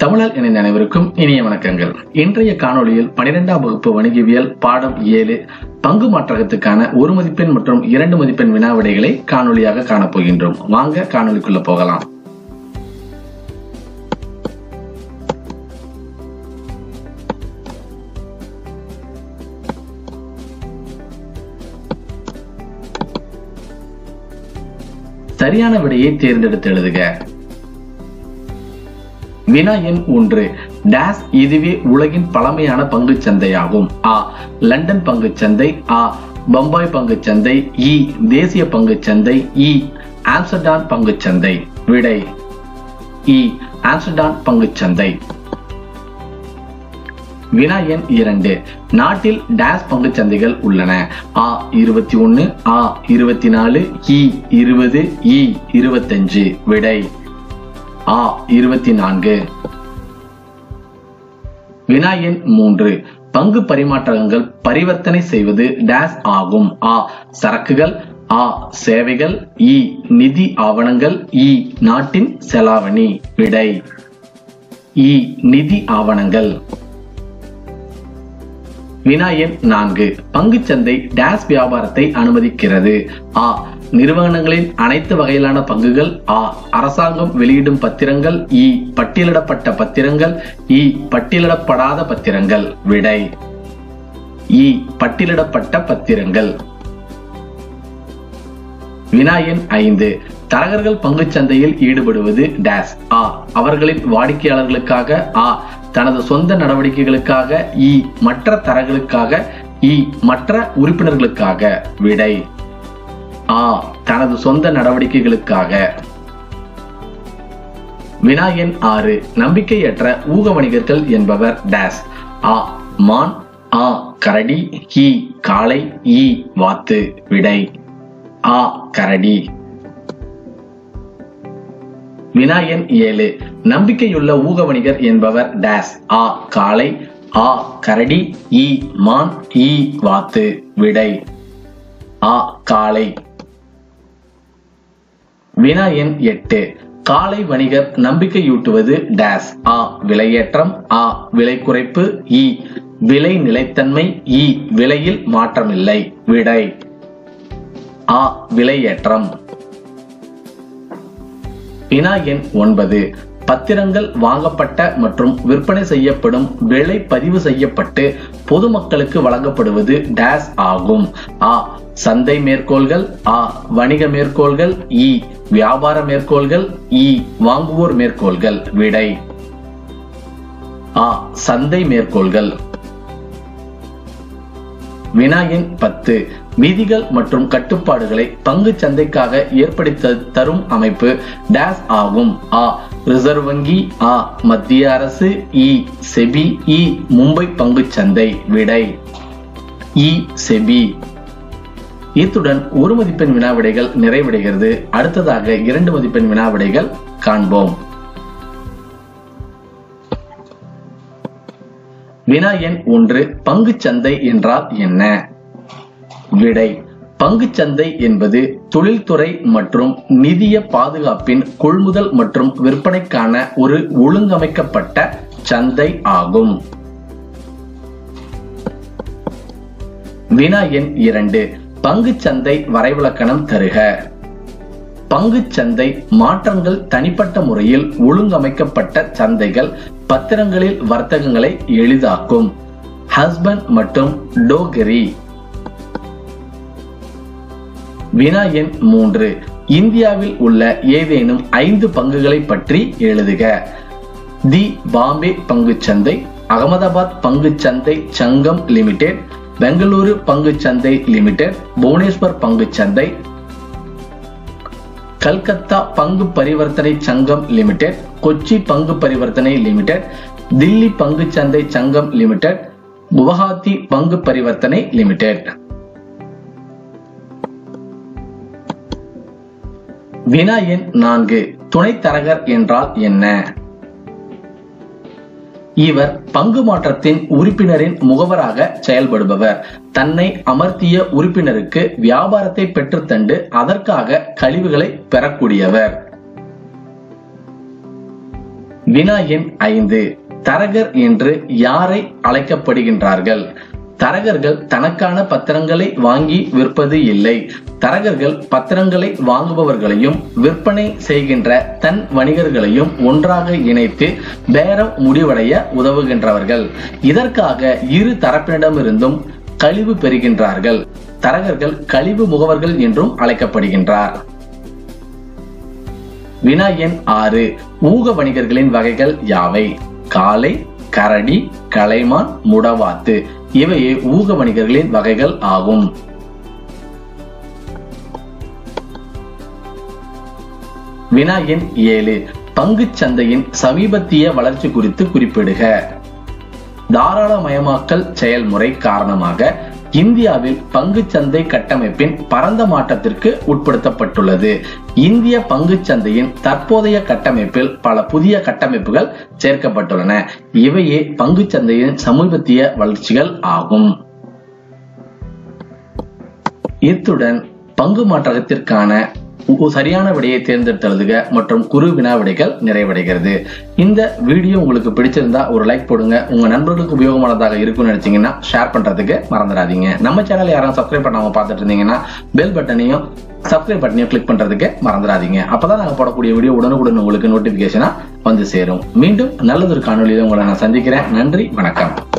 தமிழர் இணைந்த அனைவருக்கும் இனிய வணக்கங்கள் இன்றைய காணொளியில் பனிரெண்டாம் வகுப்பு வணிகவியல் பாடம் ஏழு பங்கு மாற்றகத்துக்கான ஒரு மதிப்பெண் மற்றும் இரண்டு மதிப்பெண் வினாவிடைகளை காணொளியாக காணப்போகின்றோம் வாங்க காணொளிக்குள்ள போகலாம் சரியான விடையை தேர்ந்தெடுத்து எழுதுக வினா எண் ஒன்று டேஸ் இதுவே உலகின் பழமையான பங்குச் சந்தையாகும் ஆ லண்டன் பங்குச் சந்தை ஆ பம்பாய் பங்குச் சந்தை இ தேசிய பங்குச் சந்தை இ ஆம்ஸ்டர்டாம் பங்குச் சந்தை விடை இ ஆம்ஸ்டர்டாம் பங்குச் சந்தை வினா எண் இரண்டு நாட்டில் டேஸ் பங்குச் சந்தைகள் உள்ளன ஆ இருபத்தி ஒன்னு ஆ இருபத்தி நாலு இ இருபது இ இருபத்தஞ்சு விடை ஆ இருபத்தி நான்கு வினா எண் மூன்று பங்கு பரிமாற்றங்கள் பரிவர்த்தனை செய்வது டேஸ் ஆகும் ஆ சரக்குகள் ஆ சேவைகள் இ நிதி ஆவணங்கள் இ நாட்டின் செலாவணி விடை இ நிதி ஆவணங்கள் வினா எண் நான்கு பங்குச்சந்தை டேஸ் வியாபாரத்தை அனுமதிக்கிறது ஆ நிறுவனங்களின் அனைத்து வகையிலான பங்குகள் ஆ அரசாங்கம் வெளியிடும் பத்திரங்கள் இ பட்டியலிடப்பட்ட பத்திரங்கள் இ பட்டியலிடப்படாத பத்திரங்கள் விடை இ பட்டியலிடப்பட்ட பத்திரங்கள் வினா எண் ஐந்து தரகர்கள் பங்குச் சந்தையில் ஈடுபடுவது டேஸ் ஆ அவர்களின் வாடிக்கையாளர்களுக்காக ஆ தனது சொந்த நடவடிக்கைகளுக்காக இ மற்ற தரகளுக்காக இ மற்ற உறுப்பினர்களுக்காக விடை ஆ தனது சொந்த நடவடிக்கைகளுக்காக வினா எண் ஆறு நம்பிக்கையற்ற ஊக வணிகர்கள் என்பவர் டேஸ் ஆ மான் ஆ கரடி இ காளை இ வாத்து விடை ஆ கரடி வினா எண் ஏழு நம்பிக்கையுள்ள ஊக வணிகர் என்பவர் டேஸ் ஆ காளை ஆ கரடி இ மான் இ வாத்து விடை ஆ காளை வினா எண் எட்டு காளை வணிகர் நம்பிக்கையூட்டுவது டேஸ் ஆ விலையேற்றம் ஆ விலை குறைப்பு இ விலை நிலைத்தன்மை இ விலையில் மாற்றமில்லை விடை ஆ விலையேற்றம் வினா எண் ஒன்பது பத்திரங்கள் வாங்கப்பட்ட மற்றும் விற்பனை செய்யப்படும் விலை பதிவு செய்யப்பட்டு பொதுமக்களுக்கு வழங்கப்படுவது டேஸ் ஆகும் ஆ சந்தை மேற்கோள்கள் ஆ வணிக மேற்கோள்கள் இ வியாபார மேற்கோள்கள் இ வாங்குவோர் மேற்கோள்கள் விடை ஆ சந்தை மேற்கோள்கள் வினா எண் பத்து விதிகள் மற்றும் கட்டுப்பாடுகளை பங்கு சந்தைக்காக ஏற்படுத்த தரும் அமைப்பு டேஸ் ஆகும் ஆ ரிசர்வ் வங்கி ஆ மத்திய அரசு இ செபி இ மும்பை பங்குச் சந்தை விடை இ செபி இத்துடன் ஒரு மதிப்பெண் வினாவிடைகள் நிறைவடைகிறது அடுத்ததாக இரண்டு மதிப்பெண் வினாவிடைகள் காண்போம் வினா எண் ஒன்று பங்குச்சந்தை என்றால் என்ன விடை பங்குச்சந்தை என்பது தொழில்துறை மற்றும் நிதிய பாதுகாப்பின் கொள்முதல் மற்றும் விற்பனைக்கான ஒரு ஒழுங்கமைக்கப்பட்ட சந்தை ஆகும் வினா எண் இரண்டு பங்குச்சந்தை வரைவிலக்கணம் தருக பங்குச்சந்தை மாற்றங்கள் தனிப்பட்ட முறையில் ஒழுங்கமைக்கப்பட்ட சந்தைகள் பத்திரங்களில் வர்த்தகங்களை எளிதாக்கும் ஹஸ்பண்ட் மற்றும் டோகரி வினா எண் மூன்று இந்தியாவில் உள்ள ஏதேனும் ஐந்து பங்குகளை பற்றி எழுதுக தி பாம்பே பங்குச்சந்தை அகமதாபாத் பங்குச்சந்தை சங்கம் லிமிடெட் பெங்களூரு பங்குச்சந்தை லிமிடெட் புவனேஸ்வர் பங்குச்சந்தை கல்கத்தா பங்கு பரிவர்த்தனை சங்கம் லிமிடெட் கொச்சி பங்கு பரிவர்த்தனை லிமிடெட் தில்லி பங்கு சந்தை சங்கம் லிமிடெட் குவஹாத்தி பங்கு பரிவர்த்தனை லிமிடெட் வினா எண் நான்கு துணைத் தரகர் என்றால் என்ன இவர் பங்கு மாற்றத்தின் உறுப்பினரின் முகவராக செயல்படுபவர் தன்னை அமர்த்திய உறுப்பினருக்கு வியாபாரத்தை பெற்றுத்தண்டு அதற்காக கழிவுகளை பெறக்கூடியவர் வினா எண் ஐந்து தரகர் என்று யாரை அழைக்கப்படுகின்றார்கள் தரகர்கள் தனக்கான பத்திரங்களை வாங்கி விற்பது இல்லை தரகர்கள் பத்திரங்களை வாங்குபவர்களையும் விற்பனை செய்கின்ற தன் வணிகர்களையும் ஒன்றாக இணைத்து பேரம் முடிவடைய உதவுகின்றவர்கள் இதற்காக இரு தரப்பினரிடமிருந்தும் கழிவு பெறுகின்றார்கள் தரகர்கள் கழிவு முகவர்கள் என்றும் அழைக்கப்படுகின்றார் வினா எண் ஆறு ஊக வணிகர்களின் வகைகள் யாவை காளை கரடி கலைமான் முடவாத்து இவையே ஊக வணிகர்களின் வகைகள் ஆகும் வினா எண் ஏழு பங்குச் சந்தையின் சமீபத்திய வளர்ச்சி குறித்து குறிப்பிடுக தாராளமயமாக்கல் செயல்முறை காரணமாக இந்தியாவில் பங்குச் சந்தை கட்டமைப்பின் பரந்த மாற்றத்திற்கு உட்படுத்தப்பட்டுள்ளது இந்திய பங்குச் சந்தையின் தற்போதைய கட்டமைப்பில் பல புதிய கட்டமைப்புகள் சேர்க்கப்பட்டுள்ளன இவையே பங்குச் சந்தையின் சமீபத்திய வளர்ச்சிகள் ஆகும் இத்துடன் பங்கு மாற்றத்திற்கான உ- சரியான விடையை தேர்ந்தெடுத்தெழுதுக மற்றும் குறு வினா விடைகள் நிறைவடைகிறது இந்த வீடியோ உங்களுக்கு பிடிச்சிருந்தா ஒரு லைக் போடுங்க உங்க நண்பர்களுக்கு உபயோகமானதாக இருக்கும்னு நினைச்சீங்கன்னா ஷேர் பண்றதுக்கு மறந்துடாதீங்க நம்ம சேனல் யாரும் சப்ஸ்கிரைப் பண்ணாம பார்த்துட்டு இருந்தீங்கன்னா பெல் பட்டனையும் சப்ஸ்கிரைப் பட்டனையும் கிளிக் பண்றதுக்கு மறந்துடாதீங்க அப்பதான் நாங்க போடக்கூடிய வீடியோ உடனுக்குடன் உங்களுக்கு நோட்டிபிகேஷனா வந்து சேரும் மீண்டும் நல்லதொரு காணொலியில உங்களை நான் சந்திக்கிறேன் நன்றி வணக்கம்